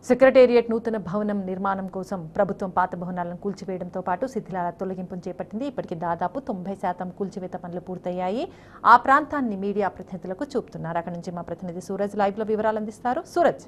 secretariat నూతన భవనం నిర్మాణం కోసం ప్రభుత్వం పాత భవనాలను కూల్చివేయడంతో పాటు శిథిలాల తొలగింపును చేపట్టింది ఇప్పటికి దాదాపు తొంభై శాతం కూల్చివేత పనులు పూర్తయ్యాయి ఆ ప్రాంతాన్ని మీడియా ప్రతినిధులకు చూపుతున్నారు అక్కడి నుంచి మా ప్రతినిధి సూరజ్ లైవ్ లో వివరాలు అందిస్తారు సూరజ్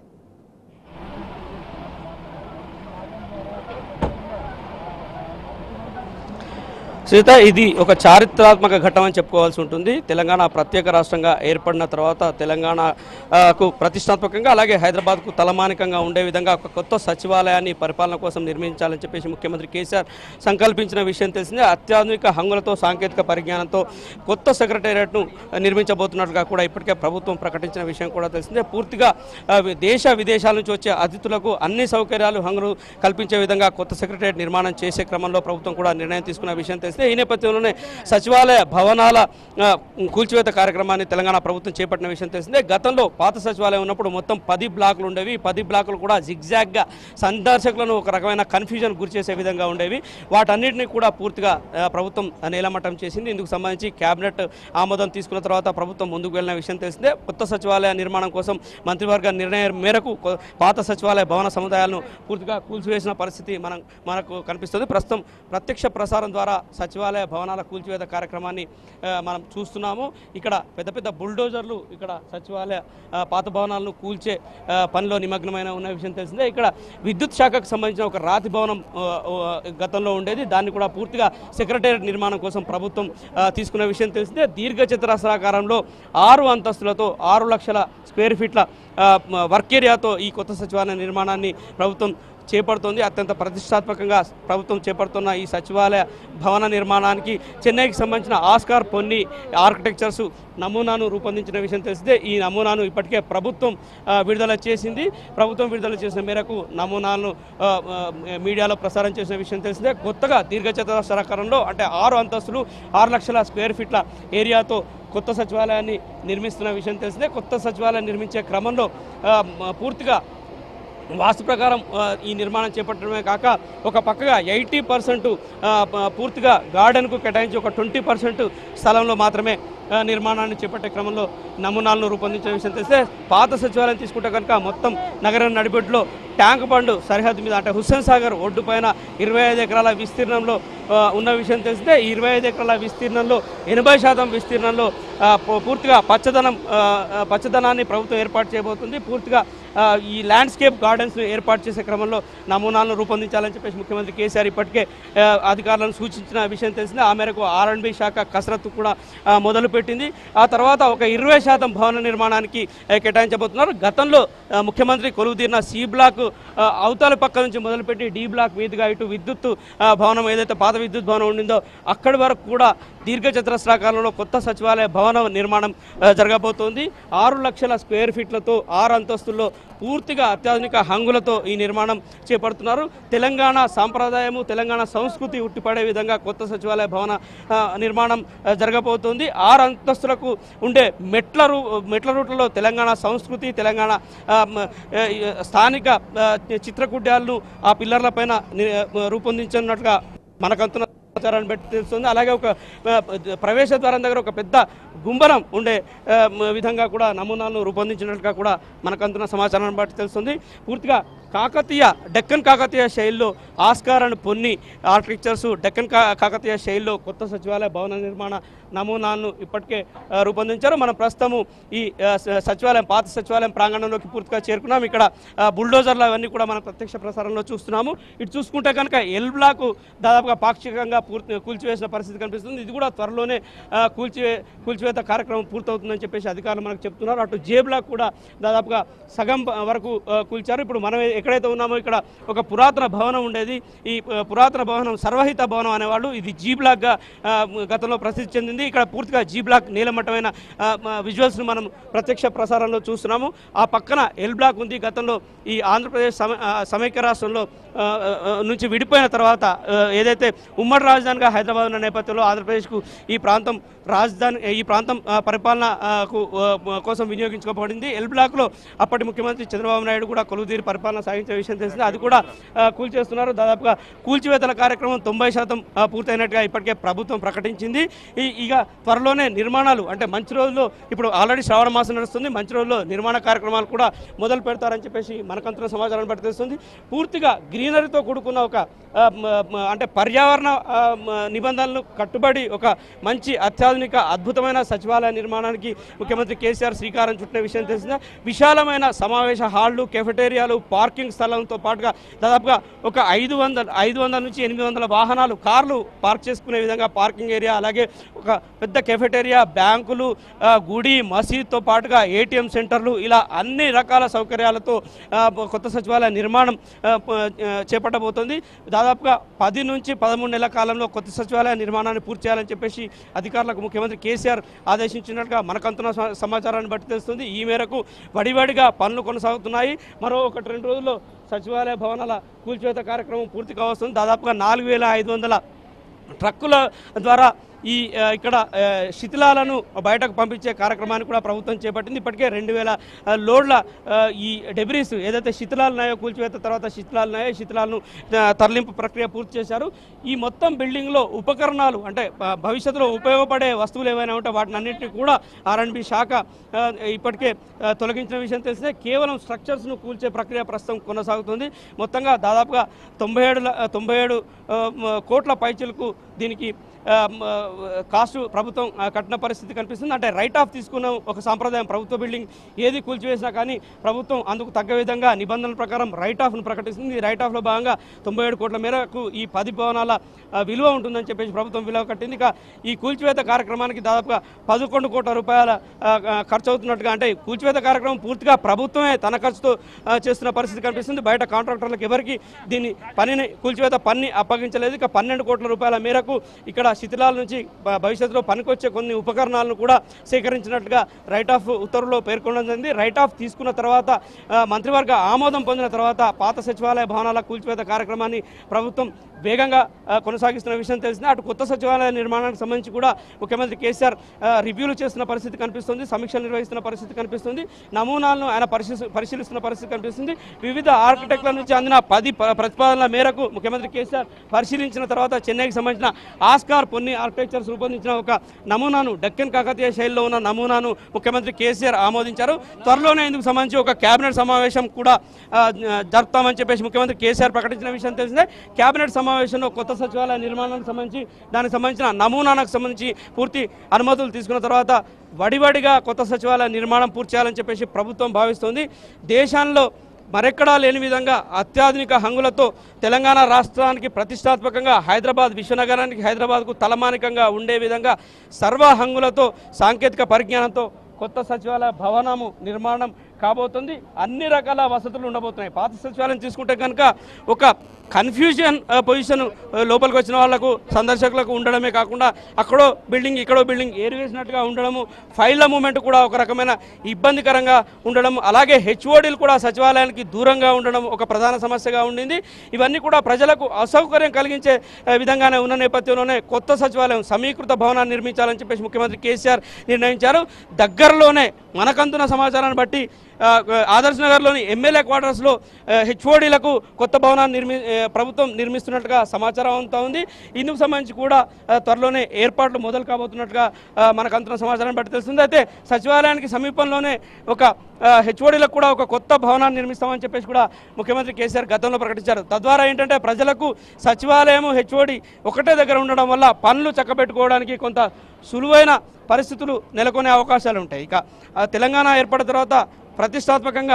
సీత ఇది ఒక చారిత్రాత్మక ఘట్టం అని చెప్పుకోవాల్సి ఉంటుంది తెలంగాణ ప్రత్యేక రాష్ట్రంగా ఏర్పడిన తర్వాత తెలంగాణకు ప్రతిష్టాత్మకంగా అలాగే హైదరాబాద్కు తలమానికంగా ఉండే విధంగా ఒక కొత్త సచివాలయాన్ని పరిపాలన కోసం నిర్మించాలని చెప్పేసి ముఖ్యమంత్రి కేసీఆర్ సంకల్పించిన విషయం తెలిసిందే అత్యాధునిక హంగులతో సాంకేతిక పరిజ్ఞానంతో కొత్త సెక్రటేరియట్ను నిర్మించబోతున్నట్టుగా కూడా ఇప్పటికే ప్రభుత్వం ప్రకటించిన విషయం కూడా తెలిసిందే పూర్తిగా ఆ, వి- దేశ విదేశాల నుంచి వచ్చే అతిథులకు అన్ని సౌకర్యాలు హంగులు కల్పించే విధంగా కొత్త సెక్రటేరియట్ నిర్మాణం చేసే క్రమంలో ప్రభుత్వం కూడా నిర్ణయం తీసుకున్న విషయం తెలిసిందే ఈ నేపథ్యంలోనే సచివాలయ భవనాల ఆ, కూల్చివేత కార్యక్రమాన్ని తెలంగాణ ప్రభుత్వం చేపట్టిన విషయం తెలిసిందే గతంలో పాత సచివాలయం ఉన్నప్పుడు మొత్తం పది బ్లాకులు ఉండేవి ఈ పది బ్లాకులు కూడా జిగ్జాగ్గా సందర్శకులను ఒక రకమైన కన్ఫ్యూజన్ గురి చేసే విధంగా ఉండేవి వాటన్నిటిని కూడా పూర్తిగా ఆ, ప్రభుత్వం నేలమట్టం చేసింది ఇందుకు సంబంధించి కేబినెట్ ఆమోదం తీసుకున్న తర్వాత ప్రభుత్వం ముందుకు వెళ్ళిన విషయం తెలిసిందే కొత్త సచివాలయ నిర్మాణం కోసం మంత్రివర్గ నిర్ణయం మేరకు కొ- పాత సచివాలయ భవన సముదాయాలను పూర్తిగా కూల్చివేసిన పరిస్థితి మనం మనకు కనిపిస్తుంది ప్రస్తుతం ప్రత్యక్ష ప్రసారం ద్వారా సచివాలయ భవనాల కూల్చివేత కార్యక్రమాన్ని ఆ, మనం చూస్తున్నాము ఇక్కడ పెద్ద పెద్ద బుల్డోజర్లు ఇక్కడ సచివాలయ ఆ, పాత భవనాలను కూల్చే ఆ, పనిలో నిమగ్నమైన ఉన్న విషయం తెలిసిందే ఇక్కడ విద్యుత్ శాఖకు సంబంధించిన ఒక రాతి భవనం ఆ, ఆ, గతంలో ఉండేది దాన్ని కూడా పూర్తిగా సెక్రటేరియట్ నిర్మాణం కోసం ప్రభుత్వం ఆ, తీసుకున్న విషయం తెలిసిందే దీర్ఘ చతురస్రాకారంలో ఆరు అంతస్తులతో ఆరు లక్షల స్క్వేర్ ఫీట్ల ఆ, మ- వర్క్ ఏరియాతో ఈ కొత్త సచివాలయ నిర్మాణాన్ని ప్రభుత్వం చేపడుతోంది అత్యంత ప్రతిష్టాత్మకంగా ప్రభుత్వం చేపడుతున్న ఈ సచివాలయ భవన నిర్మాణానికి చెన్నైకి సంబంధించిన ఆస్కార్ పొన్ని ఆర్కిటెక్చర్స్ నమూనాను రూపొందించిన విషయం తెలిస్తే ఈ నమూనాను ఇప్పటికే ప్రభుత్వం ఆ, విడుదల చేసింది ప్రభుత్వం విడుదల చేసిన మేరకు నమూనాలను ఆ, ఆ, మీడియాలో ప్రసారం చేసిన విషయం తెలిసిందే కొత్తగా దీర్ఘచతురస్రాకారంలో అంటే ఆరు అంతస్తులు ఆరు లక్షల స్క్వేర్ ఫీట్ల ఏరియాతో కొత్త సచివాలయాన్ని నిర్మిస్తున్న విషయం తెలిసిందే కొత్త సచివాలయం నిర్మించే క్రమంలో ఆ, మ- పూర్తిగా వాస్తు ప్రకారం ఆ, ఈ నిర్మాణం చేపట్టడమే కాక ఒక పక్కగా ఎయిటీ పర్సెంట్ పూర్తిగా గార్డెన్కు కేటాయించి ఒక ట్వంటీ పర్సెంట్ స్థలంలో మాత్రమే ఆ, నిర్మాణాన్ని చేపట్టే క్రమంలో నమూనాలను రూపొందించిన విషయం తెలిస్తే పాత సచివాలయం తీసుకుంటే కనుక మొత్తం నగరం నడిబొడ్డులో ట్యాంక్ బండ్ సరిహద్దు మీద అంటే హుస్సేన్ సాగర్ ఒడ్డు పైన ఇరవై ఐదు ఎకరాల విస్తీర్ణంలో ఆ, ఉన్న విషయం తెలిస్తే ఈ ఇరవై ఐదు ఎకరాల విస్తీర్ణంలో ఎనభై శాతం విస్తీర్ణంలో ఆ, పూ- పూర్తిగా పచ్చదనం ఆ, ఆ, పచ్చదనాన్ని ప్రభుత్వం ఏర్పాటు చేయబోతుంది పూర్తిగా ఆ, ఈ ల్యాండ్స్కేప్ గార్డెన్స్ ఏర్పాటు చేసే క్రమంలో నమూనాలను రూపొందించాలని చెప్పేసి ముఖ్యమంత్రి కేసీఆర్ ఇప్పటికే ఆ, అధికారులను సూచించిన విషయం తెలిసింది ఆ మేరకు ఆర్ అండ్ బి శాఖ కసరత్తు కూడా ఆ, మొదలుపెట్టింది ఆ తర్వాత ఒక ఇరవై శాతం భవన నిర్మాణానికి ఆ, కేటాయించబోతున్నారు గతంలో ఆ, ముఖ్యమంత్రి కొలువుదీరిన సి బ్లాక్ ఆ, అవతల పక్క నుంచి మొదలుపెట్టి డి బ్లాక్ మీదుగా ఇటు విద్యుత్ ఆ, భవనం ఏదైతే పాత విద్యుత్ భవనం ఉండిందో అక్కడి వరకు కూడా దీర్ఘచతురస్రాకారంలో కొత్త సచివాలయ భవన నిర్మాణం ఆ, జరగబోతోంది ఆరు లక్షల స్క్వేర్ ఫీట్లతో ఆరు అంతస్తుల్లో పూర్తిగా అత్యాధునిక హంగులతో ఈ నిర్మాణం చేపడుతున్నారు తెలంగాణ సాంప్రదాయము తెలంగాణ సంస్కృతి ఉట్టిపడే విధంగా కొత్త సచివాలయ భవన ఆ, నిర్మాణం ఆ, జరగబోతోంది ఆరు అంతస్తులకు ఉండే మెట్ల రూ మెట్ల రూట్లలో తెలంగాణ సంస్కృతి తెలంగాణ ఆ, మ, ఆ, ఈ స్థానిక ఆ, చిత్రకుడ్యాలను ఆ పిల్లర్ల పైన రూపొందించినట్లుగా మనకంతున్న సమాచారాన్ని బట్టి తెలుస్తుంది అలాగే ఒక ఆ, ప్రవేశ ద్వారం దగ్గర ఒక పెద్ద గుంబరం ఉండే ఆ, మ- విధంగా కూడా నమూనాలను రూపొందించినట్లుగా కూడా మనకంతున్న సమాచారాన్ని బట్టి తెలుస్తుంది పూర్తిగా కాకతీయ డెక్కన్ కాకతీయ శైలిలో ఆస్కార్ అండ్ పొన్ని ఆర్కిటెక్చర్స్ డెక్కన్ కా కాకతీయ శైలిలో కొత్త సచివాలయ భవన నిర్మాణ నమూనాలను ఇప్పటికే ఆ, రూపొందించారు మనం ప్రస్తుతము ఈ ఆ, స- సచివాలయం పాత సచివాలయం ప్రాంగణంలోకి పూర్తిగా చేరుకున్నాం ఇక్కడ ఆ, బుల్డోజర్లు అవన్నీ కూడా మనం ప్రత్యక్ష ప్రసారంలో చూస్తున్నాము ఇటు చూసుకుంటే కనుక ఎల్ బ్లాక్ దాదాపుగా పాక్షికంగా పూర్తి కూల్చివేసిన పరిస్థితి కనిపిస్తుంది ఇది కూడా త్వరలోనే ఆ, కూల్చివే కూల్చివేత కార్యక్రమం పూర్తవుతుందని చెప్పేసి అధికారులు మనకు చెప్తున్నారు అటు జే బ్లాక్ కూడా దాదాపుగా సగం ప- వరకు ఆ, కూల్చారు ఇప్పుడు మనం ఎక్కడైతే ఉన్నామో ఇక్కడ ఒక పురాతన భవనం ఉండేది ఈ ఆ, పురాతన భవనం సర్వహిత భవనం అనేవాళ్ళు ఇది జీ బ్లాక్గా ఆ, గతంలో ప్రసిద్ధి చెందింది ఇక్కడ పూర్తిగా జీ బ్లాక్ నీలమట్టమైన విజువల్స్ను మనం ప్రత్యక్ష ప్రసారంలో చూస్తున్నాము ఆ పక్కన ఎల్ బ్లాక్ ఉంది గతంలో ఈ ఆంధ్రప్రదేశ్ సమ ఆ, సమైక్య రాష్ట్రంలో ఆ, ఆ, నుంచి విడిపోయిన తర్వాత ఆ, ఏదైతే ఉమ్మడి రాజు రాజధానిగా హైదరాబాద్ ఉన్న నేపథ్యంలో ఆంధ్రప్రదేశ్కు ఈ ప్రాంతం రాజధాని ఈ ప్రాంతం ఆ, పరిపాలన ఆ, కు, ఆ, కోసం వినియోగించుకోబడింది ఎల్ బ్లాక్లో అప్పటి ముఖ్యమంత్రి చంద్రబాబు నాయుడు కూడా కొలువుదీరి పరిపాలన సాగించే విషయం తెలిసింది అది కూడా ఆ, కూల్చేస్తున్నారు దాదాపుగా కూల్చివేతల కార్యక్రమం తొంభై శాతం ఆ, పూర్తయినట్టుగా ఇప్పటికే ప్రభుత్వం ప్రకటించింది ఈ ఇక త్వరలోనే నిర్మాణాలు అంటే మంచి రోజుల్లో ఇప్పుడు ఆల్రెడీ శ్రావణ మాసం నడుస్తుంది మంచి రోజుల్లో నిర్మాణ కార్యక్రమాలు కూడా మొదలు పెడతారని చెప్పేసి మనకంతున్న సమాచారం బట్టి తెలుస్తుంది పూర్తిగా గ్రీనరీతో కూడుకున్న ఒక ఆ, మ- మ- అంటే పర్యావరణ ఆ, మ- నిబంధనలు కట్టుబడి ఒక మంచి అత్యాధునిక అద్భుతమైన సచివాలయ నిర్మాణానికి ముఖ్యమంత్రి కేసీఆర్ శ్రీకారం చుట్టిన విషయం తెలిసిందే విశాలమైన సమావేశ హాళ్లు కెఫెటేరియాలు పార్కింగ్ స్థలంతో పాటుగా దాదాపుగా ఒక ఐదు వందల ఐదు వందల నుంచి ఎనిమిది వందల వాహనాలు కార్లు పార్క్ చేసుకునే విధంగా పార్కింగ్ ఏరియా అలాగే ఒక పెద్ద కెఫెటేరియా బ్యాంకులు ఆ, గుడి మసీద్తో పాటుగా ఏటీఎం సెంటర్లు ఇలా అన్ని రకాల సౌకర్యాలతో ఆ, కొత్త సచివాలయ నిర్మాణం ఆ, ప- ఆ, చేపట్టబోతోంది దాదాపుగా పది నుంచి పదమూడు నెలల కాలంలో కొత్త సచివాలయ నిర్మాణాన్ని పూర్తి చేయాలని చెప్పేసి అధికారులకు ముఖ్యమంత్రి కేసీఆర్ ఆదేశించినట్టుగా మనకంతున్న స- సమాచారాన్ని బట్టి తెలుస్తుంది ఈ మేరకు వడివడిగా పనులు కొనసాగుతున్నాయి మరో ఒకటి రెండు రోజుల్లో సచివాలయ భవనాల కూల్చివేత కార్యక్రమం పూర్తి కావస్తుంది దాదాపుగా నాలుగు వేల ఐదు వందల ట్రక్కుల ద్వారా ఈ ఆ, ఇక్కడ ఆ, శిథిలాలను బయటకు పంపించే కార్యక్రమాన్ని కూడా ప్రభుత్వం చేపట్టింది ఇప్పటికే రెండు వేల ఆ, లోడ్ల ఆ, ఈ డెబ్రీస్ ఏదైతే శిథిలాలు ఉన్నాయో కూల్చివేత తర్వాత శిథిలాలు ఉన్నాయో ఈ శిథిలాలను ఆ, తరలింపు ప్రక్రియ పూర్తి చేశారు ఈ మొత్తం బిల్డింగ్లో ఉపకరణాలు అంటే ఆ, భవిష్యత్తులో ఉపయోగపడే వస్తువులు ఏవైనా ఉంటే వాటిని అన్నింటినీ కూడా ఆర్ఎండ్బి శాఖ ఆ, ఇప్పటికే ఆ, తొలగించిన విషయం తెలిసిందే కేవలం స్ట్రక్చర్స్ను కూల్చే ప్రక్రియ ప్రస్తుతం కొనసాగుతుంది మొత్తంగా దాదాపుగా తొంభై ఏడు ల- తొంభై ఏడు ఆ, మ- కోట్ల పైచలకు దీనికి ఆ, మ, కాస్ట్ ప్రభుత్వం ఆ, కట్టిన పరిస్థితి కనిపిస్తుంది అంటే రైట్ ఆఫ్ తీసుకున్న ఒక సాంప్రదాయం ప్రభుత్వ బిల్డింగ్ ఏది కూల్చివేసినా కానీ ప్రభుత్వం అందుకు తగ్గ విధంగా నిబంధనల ప్రకారం రైట్ ఆఫ్ను ప్రకటిస్తుంది ఈ రైట్ ఆఫ్లో భాగంగా తొంభై ఏడు కోట్ల మేరకు ఈ పది భవనాల ఆ, విలువ ఉంటుందని చెప్పేసి ప్రభుత్వం విలువ కట్టింది ఇక ఈ కూల్చివేత కార్యక్రమానికి దాదాపుగా పదకొండు కోట్ల రూపాయల ఆ, ఆ, ఖర్చు అవుతున్నట్టుగా అంటే ఈ కూల్చివేత కార్యక్రమం పూర్తిగా ప్రభుత్వమే తన ఖర్చుతో ఆ, చేస్తున్న పరిస్థితి కనిపిస్తుంది బయట కాంట్రాక్టర్లకు ఎవరికి దీన్ని పనిని కూల్చివేత పని అప్పగించలేదు ఇక పన్నెండు కోట్ల రూపాయల మేరకు ఇక్కడ శిథిలాల నుంచి భ- భవిష్యత్తులో పనికొచ్చే కొన్ని ఉపకరణాలను కూడా సేకరించినట్టుగా రైట్ ఆఫ్ ఉత్తర్వులో పేర్కొనడం జరిగింది రైట్ ఆఫ్ తీసుకున్న తర్వాత ఆ, మంత్రివర్గ ఆమోదం పొందిన తర్వాత పాత సచివాలయ భవనాల కూల్చివేత కార్యక్రమాన్ని ప్రభుత్వం వేగంగా ఆ, కొనసాగిస్తున్న విషయం తెలిసింది అటు కొత్త సచివాలయ నిర్మాణానికి సంబంధించి కూడా ముఖ్యమంత్రి కేసీఆర్ ఆ, రివ్యూలు చేస్తున్న పరిస్థితి కనిపిస్తుంది సమీక్షలు నిర్వహిస్తున్న పరిస్థితి కనిపిస్తుంది నమూనాలను ఆయన పరిశీలి పరిశీలిస్తున్న పరిస్థితి కనిపిస్తుంది వివిధ ఆర్కిటెక్ట్ల నుంచి అందిన పది ప- ప్రతిపాదనల మేరకు ముఖ్యమంత్రి కేసీఆర్ పరిశీలించిన తర్వాత చెన్నైకి సంబంధించిన ఆస్కార్ పొన్ని ఆర్కిటెక్చర్స్ రూపొందించిన ఒక నమూనాను డక్కన్ కాకతీయ శైలిలో ఉన్న నమూనాను ముఖ్యమంత్రి కేసీఆర్ ఆమోదించారు త్వరలోనే ఇందుకు సంబంధించి ఒక కేబినెట్ సమావేశం కూడా ఆ, జరుపుతామని చెప్పేసి ముఖ్యమంత్రి కేసీఆర్ ప్రకటించిన విషయం తెలిసిందే కేబినెట్ సమావేశంలో కొత్త సచివాలయ నిర్మాణానికి సంబంధించి దానికి సంబంధించిన నమూనాకు సంబంధించి పూర్తి అనుమతులు తీసుకున్న తర్వాత వడివడిగా కొత్త సచివాలయ నిర్మాణం పూర్తి చేయాలని చెప్పేసి ప్రభుత్వం భావిస్తోంది దేశంలో మరెక్కడా లేని విధంగా అత్యాధునిక హంగులతో తెలంగాణ రాష్ట్రానికి ప్రతిష్టాత్మకంగా హైదరాబాద్ విశ్వనగరానికి హైదరాబాద్కు తలమానికంగా ఉండే విధంగా సర్వ హంగులతో సాంకేతిక పరిజ్ఞానంతో కొత్త సచివాలయ భవనము నిర్మాణం కాబోతుంది అన్ని రకాల వసతులు ఉండబోతున్నాయి పాత సచివాలయం తీసుకుంటే కనుక ఒక కన్ఫ్యూజన్ పొజిషన్ లోపలికి వచ్చిన వాళ్ళకు సందర్శకులకు ఉండడమే కాకుండా అక్కడో బిల్డింగ్ ఇక్కడో బిల్డింగ్ ఏరివేసినట్టుగా ఉండడము ఫైళ్ళ మూమెంట్ కూడా ఒక రకమైన ఇబ్బందికరంగా ఉండడం అలాగే హెచ్ఓడీలు కూడా సచివాలయానికి దూరంగా ఉండడం ఒక ప్రధాన సమస్యగా ఉండింది ఇవన్నీ కూడా ప్రజలకు అసౌకర్యం కలిగించే ఆ, విధంగానే ఉన్న నేపథ్యంలోనే కొత్త సచివాలయం సమీకృత భవనాన్ని నిర్మించాలని చెప్పేసి ముఖ్యమంత్రి కేసీఆర్ నిర్ణయించారు దగ్గరలోనే మనకందున సమాచారాన్ని బట్టి ఆ, ఆదర్శ్ నగర్లోని ఎమ్మెల్యే క్వార్టర్స్లో హెచ్ఓడీలకు కొత్త భవనాన్ని నిర్మి ఆ, ప్రభుత్వం నిర్మిస్తున్నట్టుగా సమాచారం అంతా ఉంది ఇందుకు సంబంధించి కూడా ఆ, త్వరలోనే ఏర్పాట్లు మొదలు కాబోతున్నట్టుగా ఆ, మనకు అంతున్న సమాచారం బట్టి తెలుస్తుంది అయితే సచివాలయానికి సమీపంలోనే ఒక హెచ్ఓడీలకు కూడా ఒక కొత్త భవనాన్ని నిర్మిస్తామని చెప్పేసి కూడా ముఖ్యమంత్రి కేసీఆర్ గతంలో ప్రకటించారు తద్వారా ఏంటంటే ప్రజలకు సచివాలయం హెచ్ఓడి ఒకటే దగ్గర ఉండడం వల్ల పనులు చక్కబెట్టుకోవడానికి కొంత సులువైన పరిస్థితులు నెలకొనే అవకాశాలు ఉంటాయి ఇక ఆ, తెలంగాణ ఏర్పడిన తర్వాత ప్రతిష్టాత్మకంగా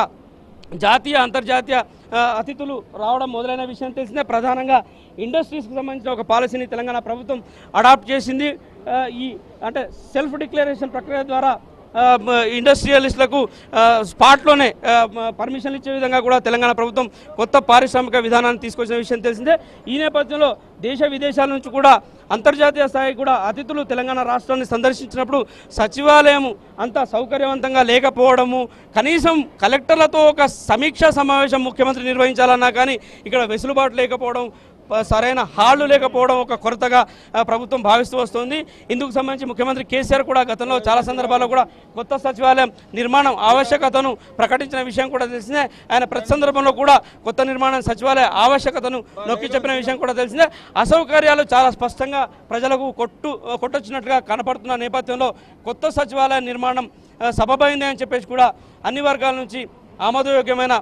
జాతీయ అంతర్జాతీయ ఆ, అతిథులు రావడం మొదలైన విషయం తెలిసిందే ప్రధానంగా ఇండస్ట్రీస్కి సంబంధించిన ఒక పాలసీని తెలంగాణ ప్రభుత్వం అడాప్ట్ చేసింది ఆ, ఈ అంటే సెల్ఫ్ డిక్లరేషన్ ప్రక్రియ ద్వారా ఆ, మ- ఇండస్ట్రియలిస్టులకు ఆ, స్పాట్లోనే ఆ, మ- పర్మిషన్లు ఇచ్చే విధంగా కూడా తెలంగాణ ప్రభుత్వం కొత్త పారిశ్రామిక విధానాన్ని తీసుకొచ్చిన విషయం తెలిసిందే ఈ నేపథ్యంలో దేశ విదేశాల నుంచి కూడా అంతర్జాతీయ స్థాయి కూడా అతిథులు తెలంగాణ రాష్ట్రాన్ని సందర్శించినప్పుడు సచివాలయం అంత సౌకర్యవంతంగా లేకపోవడము కనీసం కలెక్టర్లతో ఒక సమీక్షా సమావేశం ముఖ్యమంత్రి నిర్వహించాలన్నా కానీ ఇక్కడ వెసులుబాటు లేకపోవడం ప- సరైన హాళ్లు లేకపోవడం ఒక కొరతగా ఆ, ప్రభుత్వం భావిస్తూ వస్తుంది ఇందుకు సంబంధించి ముఖ్యమంత్రి కేసీఆర్ కూడా గతంలో చాలా సందర్భాల్లో కూడా కొత్త సచివాలయం నిర్మాణం ఆవశ్యకతను ప్రకటించిన విషయం కూడా తెలిసిందే ఆయన ప్రతి సందర్భంలో కూడా కొత్త నిర్మాణం సచివాలయ ఆవశ్యకతను నొక్కి చెప్పిన విషయం కూడా తెలిసిందే అసౌకర్యాలు చాలా స్పష్టంగా ప్రజలకు కొట్టు కొట్టొచ్చినట్టుగా కనపడుతున్న నేపథ్యంలో కొత్త సచివాలయ నిర్మాణం ఆ, సబబైంది అని చెప్పేసి కూడా అన్ని వర్గాల నుంచి ఆమోదయోగ్యమైన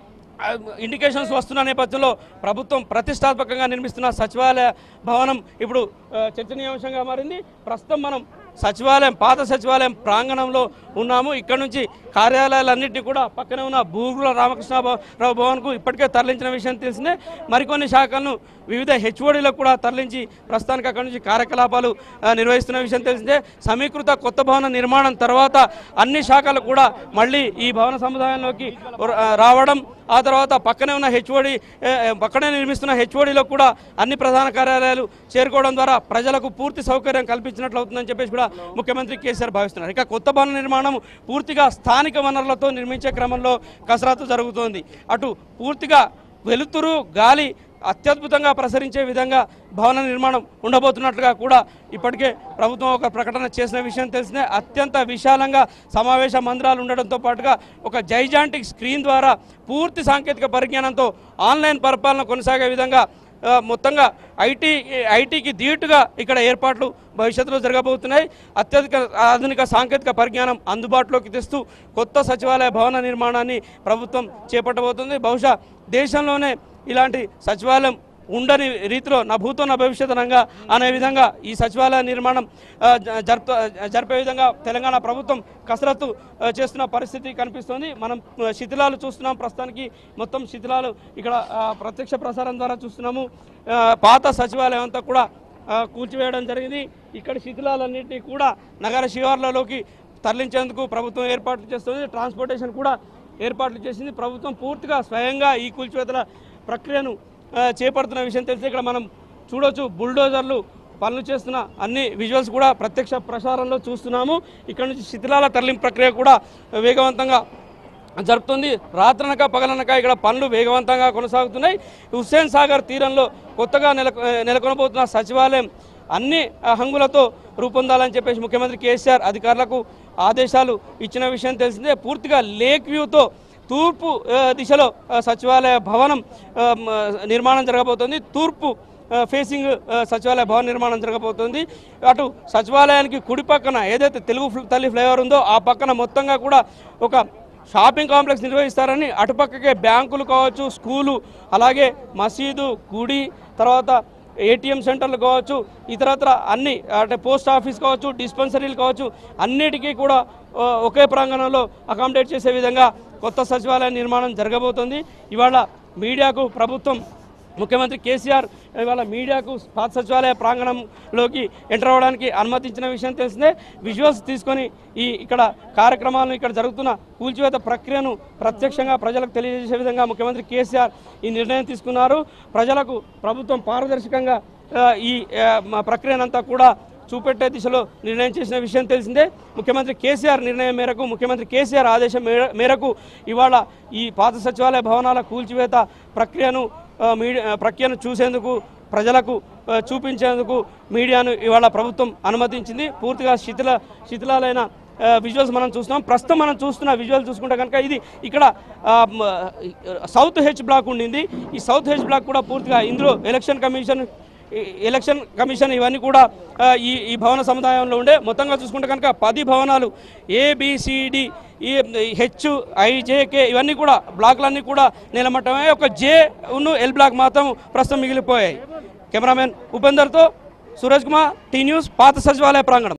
ఇండికేషన్స్ వస్తున్న నేపథ్యంలో ప్రభుత్వం ప్రతిష్టాత్మకంగా నిర్మిస్తున్న సచివాలయ భవనం ఇప్పుడు ఆ, చర్చనీయాంశంగా మారింది ప్రస్తుతం మనం సచివాలయం పాత సచివాలయం ప్రాంగణంలో ఉన్నాము ఇక్కడ నుంచి కార్యాలయాలన్నింటినీ కూడా పక్కనే ఉన్న భూగుల రామకృష్ణరావు భవన్కు ఇప్పటికే తరలించిన విషయం తెలిసిందే మరికొన్ని శాఖలను వివిధ హెచ్ఓడీలకు కూడా తరలించి ప్రస్తుతానికి అక్కడి నుంచి కార్యకలాపాలు ఆ, నిర్వహిస్తున్న విషయం తెలిసిందే సమీకృత కొత్త భవన నిర్మాణం తర్వాత అన్ని శాఖలు కూడా మళ్ళీ ఈ భవన సముదాయంలోకి ఆ, రావడం ఆ తర్వాత పక్కనే ఉన్న హెచ్ఓడి పక్కనే నిర్మిస్తున్న హెచ్ఓడిలో కూడా అన్ని ప్రధాన కార్యాలయాలు చేరుకోవడం ద్వారా ప్రజలకు పూర్తి సౌకర్యం కల్పించినట్లు అవుతుందని చెప్పేసి కూడా ముఖ్యమంత్రి కేసీఆర్ భావిస్తున్నారు ఇక కొత్త భవన నిర్మాణం పూర్తిగా స్థానిక వనరులతో నిర్మించే క్రమంలో కసరత్తు జరుగుతోంది అటు పూర్తిగా వెలుతురు గాలి అత్యద్భుతంగా ప్రసరించే విధంగా భవన నిర్మాణం ఉండబోతున్నట్లుగా కూడా ఇప్పటికే ప్రభుత్వం ఒక ప్రకటన చేసిన విషయం తెలిసిందే అత్యంత విశాలంగా సమావేశ మందిరాలు ఉండడంతో పాటుగా ఒక జైజాంటిక్ స్క్రీన్ ద్వారా పూర్తి సాంకేతిక పరిజ్ఞానంతో ఆన్లైన్ పరిపాలన కొనసాగే విధంగా ఆ, మొత్తంగా ఐటీ ఐటీకి ధీటుగా ఇక్కడ ఏర్పాట్లు భవిష్యత్తులో జరగబోతున్నాయి అత్యధిక ఆధునిక సాంకేతిక పరిజ్ఞానం అందుబాటులోకి తెస్తూ కొత్త సచివాలయ భవన నిర్మాణాన్ని ప్రభుత్వం చేపట్టబోతుంది బహుశా దేశంలోనే ఇలాంటి సచివాలయం ఉండని రీతిలో నా భూతో నా భవిష్యత్తనంగా అనే విధంగా ఈ సచివాలయ నిర్మాణం ఆ, జ- జరుపు జరిపే విధంగా తెలంగాణ ప్రభుత్వం కసరత్తు ఆ, చేస్తున్న పరిస్థితి కనిపిస్తోంది మనం ఆ, శిథిలాలు చూస్తున్నాం ప్రస్తుతానికి మొత్తం శిథిలాలు ఇక్కడ ఆ, ప్రత్యక్ష ప్రసారం ద్వారా చూస్తున్నాము ఆ, పాత సచివాలయం అంతా కూడా ఆ, కూల్చివేయడం జరిగింది ఇక్కడ శిథిలాలన్నింటినీ కూడా నగర శివార్లలోకి తరలించేందుకు ప్రభుత్వం ఏర్పాట్లు చేస్తుంది ట్రాన్స్పోర్టేషన్ కూడా ఏర్పాట్లు చేసింది ప్రభుత్వం పూర్తిగా స్వయంగా ఈ కూల్చివేతల ప్రక్రియను ఆ, చేపడుతున్న విషయం తెలిసి ఇక్కడ మనం చూడొచ్చు బుల్డోజర్లు పనులు చేస్తున్న అన్ని విజువల్స్ కూడా ప్రత్యక్ష ప్రసారంలో చూస్తున్నాము ఇక్కడ నుంచి శిథిలాల తరలింపు ప్రక్రియ కూడా వేగవంతంగా జరుపుతుంది రాత్రనక పగలనక ఇక్కడ పనులు వేగవంతంగా కొనసాగుతున్నాయి హుస్సేన్ సాగర్ తీరంలో కొత్తగా నెల నెలకొనబోతున్న సచివాలయం అన్ని ఆ, హంగులతో రూపొందాలని చెప్పేసి ముఖ్యమంత్రి కేసీఆర్ అధికారులకు ఆదేశాలు ఇచ్చిన విషయం తెలిసిందే పూర్తిగా లేక్ వ్యూతో తూర్పు ఆ, దిశలో ఆ, సచివాలయ భవనం ఆ, మ, నిర్మాణం జరగబోతోంది తూర్పు ఆ, ఫేసింగ్ ఆ, సచివాలయ భవన నిర్మాణం జరగబోతోంది అటు సచివాలయానికి కుడి పక్కన ఏదైతే తెలుగు ఫ్ల- తల్లి ఫ్లైఓవర్ ఉందో ఆ పక్కన మొత్తంగా కూడా ఒక షాపింగ్ కాంప్లెక్స్ నిర్వహిస్తారని అటుపక్కకే బ్యాంకులు కావచ్చు స్కూలు అలాగే మసీదు గుడి తర్వాత ఏటీఎం సెంటర్లు కావచ్చు ఇతరత్ర అన్ని అంటే పోస్ట్ ఆఫీస్ కావచ్చు డిస్పెన్సరీలు కావచ్చు అన్నిటికీ కూడా ఆ, ఒకే ప్రాంగణంలో అకామిడేట్ చేసే విధంగా కొత్త సచివాలయ నిర్మాణం జరగబోతోంది ఇవాళ మీడియాకు ప్రభుత్వం ముఖ్యమంత్రి కేసీఆర్ ఇవాళ మీడియాకు పాత సచివాలయ ప్రాంగణంలోకి ఎంటర్ అవ్వడానికి అనుమతించిన విషయం తెలిసిందే విజువల్స్ తీసుకొని ఈ ఇక్కడ కార్యక్రమాలను ఇక్కడ జరుగుతున్న కూల్చివేత ప్రక్రియను ప్రత్యక్షంగా ప్రజలకు తెలియజేసే విధంగా ముఖ్యమంత్రి కేసీఆర్ ఈ నిర్ణయం తీసుకున్నారు ప్రజలకు ప్రభుత్వం పారదర్శకంగా ఆ, ఈ ఆ, మా ప్రక్రియనంతా కూడా చూపెట్టే దిశలో నిర్ణయం చేసిన విషయం తెలిసిందే ముఖ్యమంత్రి కేసీఆర్ నిర్ణయం మేరకు ముఖ్యమంత్రి కేసీఆర్ ఆదేశం మేర- మేరకు ఇవాళ ఈ పాత సచివాలయ భవనాల కూల్చివేత ప్రక్రియను ఆ, మీడియా ఆ, ప్రక్రియను చూసేందుకు ప్రజలకు ఆ, చూపించేందుకు మీడియాను ఇవాళ ప్రభుత్వం అనుమతించింది పూర్తిగా శిథిల శిథిలాలైన విజువల్స్ మనం చూస్తున్నాం ప్రస్తుతం మనం చూస్తున్న విజువల్ చూసుకుంటే కనుక ఇది ఇక్కడ ఆ, మ, సౌత్ హెచ్ బ్లాక్ ఉండింది ఈ సౌత్ హెచ్ బ్లాక్ కూడా పూర్తిగా ఇందులో ఎలక్షన్ కమిషన్ ఈ ఎలక్షన్ కమిషన్ ఇవన్నీ కూడా ఆ, ఈ ఈ భవన సముదాయంలో ఉండే మొత్తంగా చూసుకుంటే కనుక పది భవనాలు ఏబిసిడి ఈ హెచ్ ఐజేకే ఇవన్నీ కూడా బ్లాక్లన్నీ కూడా నిలమట్టమే ఒక జే ఉన్ను ఎల్ బ్లాక్ మాత్రం ప్రస్తుతం మిగిలిపోయాయి కెమెరామెన్ ఉపేందర్తో సూరజ్ కుమార్ టీ న్యూస్ పాత సచివాలయ ప్రాంగణం